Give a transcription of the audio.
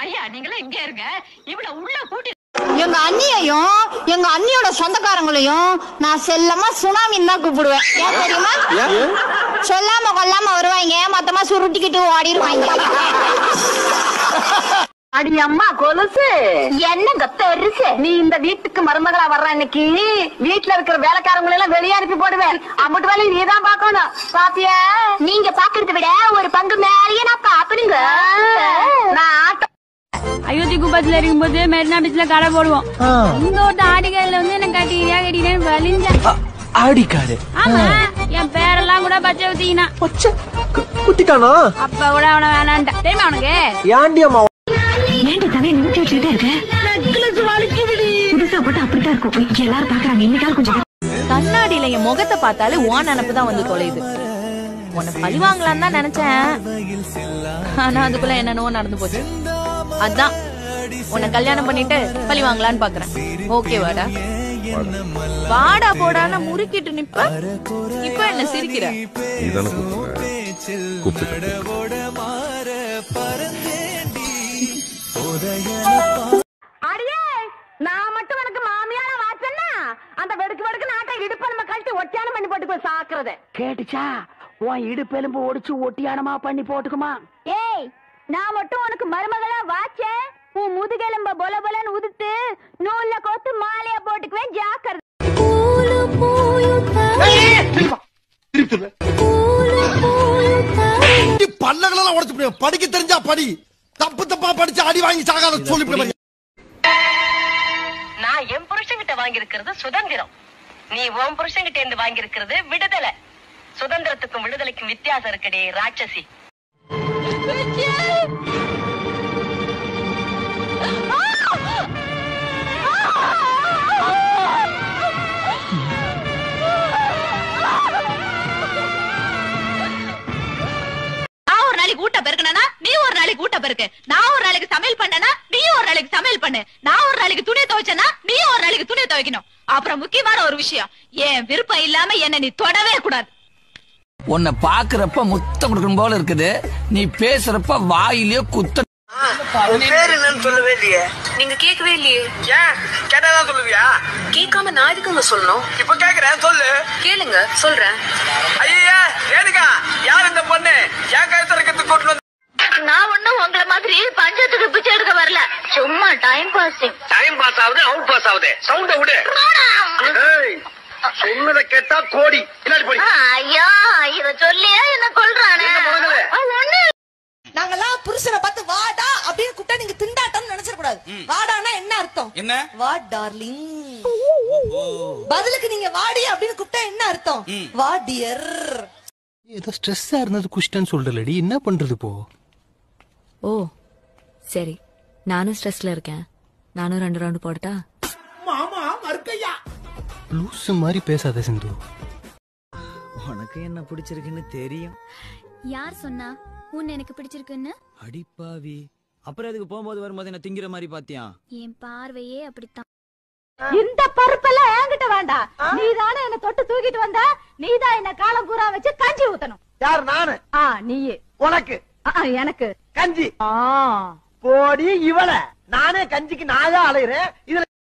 ஐயா நீங்களே இங்க இருங்க இவ்வளவு உள்ள கூட்டி எங்க அண்ணியையும் எங்க அண்ணியோட சொந்தக்காரங்களையும் நான் செல்லமா சுனாமின்னு தான் கூப்பிடுவேன் ஏன் தெரியுமா சொல்லாம கொல்லாம வருவாங்க மொத்தமா சுருட்டிக்கிட்டு ஓடிடுவாங்க அடி அம்மா கொலுசு என்னங்க பெருசு நீ இந்த வீட்டுக்கு மருமகளா வர்ற அன்னைக்கு வீட்டுல இருக்கிற வேலைக்காரங்களை எல்லாம் வெளியே அனுப்பி போடுவேன் அம்மட்டு வேலையை நீ தான் பாக்கணும் பாத்தியா நீங்க பாக்குறத விட ஒரு பங்கு மேலேயே நான் பாக்கணுங்க நான் ஆட்டோ அயோத்தி குப்பத்துல இருக்கும்போது மெரினா பீச்ல கடை போடுவோம் இங்க ஒரு ஆடிகாரில வந்து என்ன கட்டிக்கிறியா கட்டிக்கிறேன்னு வலிஞ்சேன் ஆடிக்காரு ஆமா என் பேரெல்லாம் கூட பச்சை ஊத்திக்கினா குத்திட்டானா அப்ப கூட அவன வேணான்ட்ட தெரியுமா உனக்கு ஏண்டி அம்மா ஏன்டி தலையை நிமித்தி வச்சுக்கிட்டே இருக்க புதுசா போட்டு அப்படித்தான் இருக்கும் எல்லாரும் பாக்குறாங்க இன்னைக்காவது கொஞ்சம் கண்ணாடியில என் முகத்தை பார்த்தாலே ஓன் நினப்பு தான் வந்து தொலையுது உன்னை பழி வாங்கலாம்னு தான் நினைச்சேன் ஆனா அதுக்குள்ள என்னென்னவோ நடந்து போச்சு அதான் உன்னை கல்யாணம் பண்ணிட்டு பழி வாங்கலான்னு பாக்குறேன் ஓகே வாடா வாடா போடான்னு முறுக்கிட்டு நிப்ப இப்ப என்ன சிரிக்கிற நீதானே கூப்பிட்ட கூப்பிட்டு அடியே நான் மட்டும் எனக்கு மாமியார வாச்சன்னா அந்த வெடுக்கு வெடுக்கு நாட்டை இடுப்ப நம்ம கழட்டி ஒட்டியானம் பண்ணி போட்டு போய் சாக்குறது கேட்டுச்சா உன் இடுப்பெலும்பு ஒடிச்சு ஒட்டியானமா பண்ணி போட்டுக்குமா ஏய் நான் மட்டும் உனக்கு மருமகளா வாச்சேன் உன் முதுகெலும்ப பொல பொலன்னு உதுத்து நூல்ல கோத்து மாலையா போட்டுக்குவேன் ஜாக்கிரதை பல்லகளெல்லாம் உடைச்சு போடுவேன். படிக்க தெரிஞ்சா படி தப்பு தப்பா படிச்சு அடி வாங்கி சாகாத சொல்லி நான் என் புருஷன்கிட்ட வாங்கியிருக்கிறது சுதந்திரம் நீ உன் புருஷன்கிட்ட இருந்து வாங்கியிருக்கிறது விடுதலை சுதந்திரத்துக்கும் விடுதலைக்கும் வித்தியாசம் இருக்குடி ராட்சசி நான் ஒரு நாளைக்கு ஊட்ட பெருக்கனா நீ ஒரு நாளைக்கு ஊட்ட பெருக்கு நான் ஒரு நாளைக்கு சமையல் பண்ணனா நீ ஒரு நாளைக்கு சமையல் பண்ணு நான் ஒரு நாளைக்கு துணி துவைச்சனா நீ ஒரு நாளைக்கு துணி துவைக்கணும் அப்புறம் முக்கியமான ஒரு விஷயம் என் விருப்பம் இல்லாம என்ன நீ தொடவே கூடாது உன்னை பாக்குறப்ப முத்தம் கொடுக்கணும் போல இருக்குது நீ பேசுறப்ப வாயிலே குத்த பேர் என்னன்னு சொல்லவே இல்லையே நீங்க கேட்கவே இல்லையே ஏன் கேட்டாதான் சொல்லுவியா கேட்காம நான் எதுக்குங்க சொல்லணும் இப்ப கேக்குறேன் சொல்லு கேளுங்க சொல்றேன் ஐயா ஏனுக்கா யார் இந்த பொண்ணு என் கழுத்து இருக்கிறதுக்கு கொண்டு வந்து நான் ஒண்ணும் உங்களை மாதிரி பஞ்சத்துக்கு பிச்சை எடுக்க வரல சும்மா டைம் பாசிங் டைம் பாஸ் ஆகுது அவுட் பாஸ் ஆகுது சவுண்ட விடு ஏய், சொன்னதை கேட்டா கோடி பின்னாடி போய் ஐயா இத சொல்லியே என்ன கொல்றானே என்ன முழங்குது? ஒண்ணு நாங்கெல்லாம் புருஷனை பார்த்து வாடா அப்படின்னு கூப்பிட்டா நீங்க திண்டாட்டம்னு நினைச்சிட கூடாது வாடானா என்ன அர்த்தம் என்ன வா டார்லிங் பதிலுக்கு நீங்க வாடி அப்படின்னு கூப்பிட்டா என்ன அர்த்தம் வா டியர் ஏதோ ஸ்ட்ரெஸ்ஸா இருந்தது குஷ்டன்னு சொல்றலடி என்ன பண்றது இப்போ ஓ சரி நானும் ஸ்ட்ரெஸ்ல இருக்கேன் நானும் ரெண்டு ரவுண்டு போடட்டா லூசு மாதிரி பேசாத சிந்து உனக்கு என்ன பிடிச்சிருக்குன்னு தெரியும் யார் சொன்னா உன்னை எனக்கு பிடிச்சிருக்குன்னு அடிப்பாவி அப்புறம் அதுக்கு போகும்போது வரும்போது என்ன திங்கிற மாதிரி பாத்தியா என் பார்வையே அப்படித்தான் இந்த பருப்பெல்லாம் என்கிட்ட வேண்டாம் நீதானே என்ன தொட்டு தூக்கிட்டு வந்த நீதான் என்ன காலம் பூரா வச்சு கஞ்சி ஊத்தணும் யார் நானு ஆ நீயே உனக்கு ஆ, ஆ, எனக்கு கஞ்சி ஆ போடி இவள நானே கஞ்சிக்கு நாயா அலையிறேன் இதுல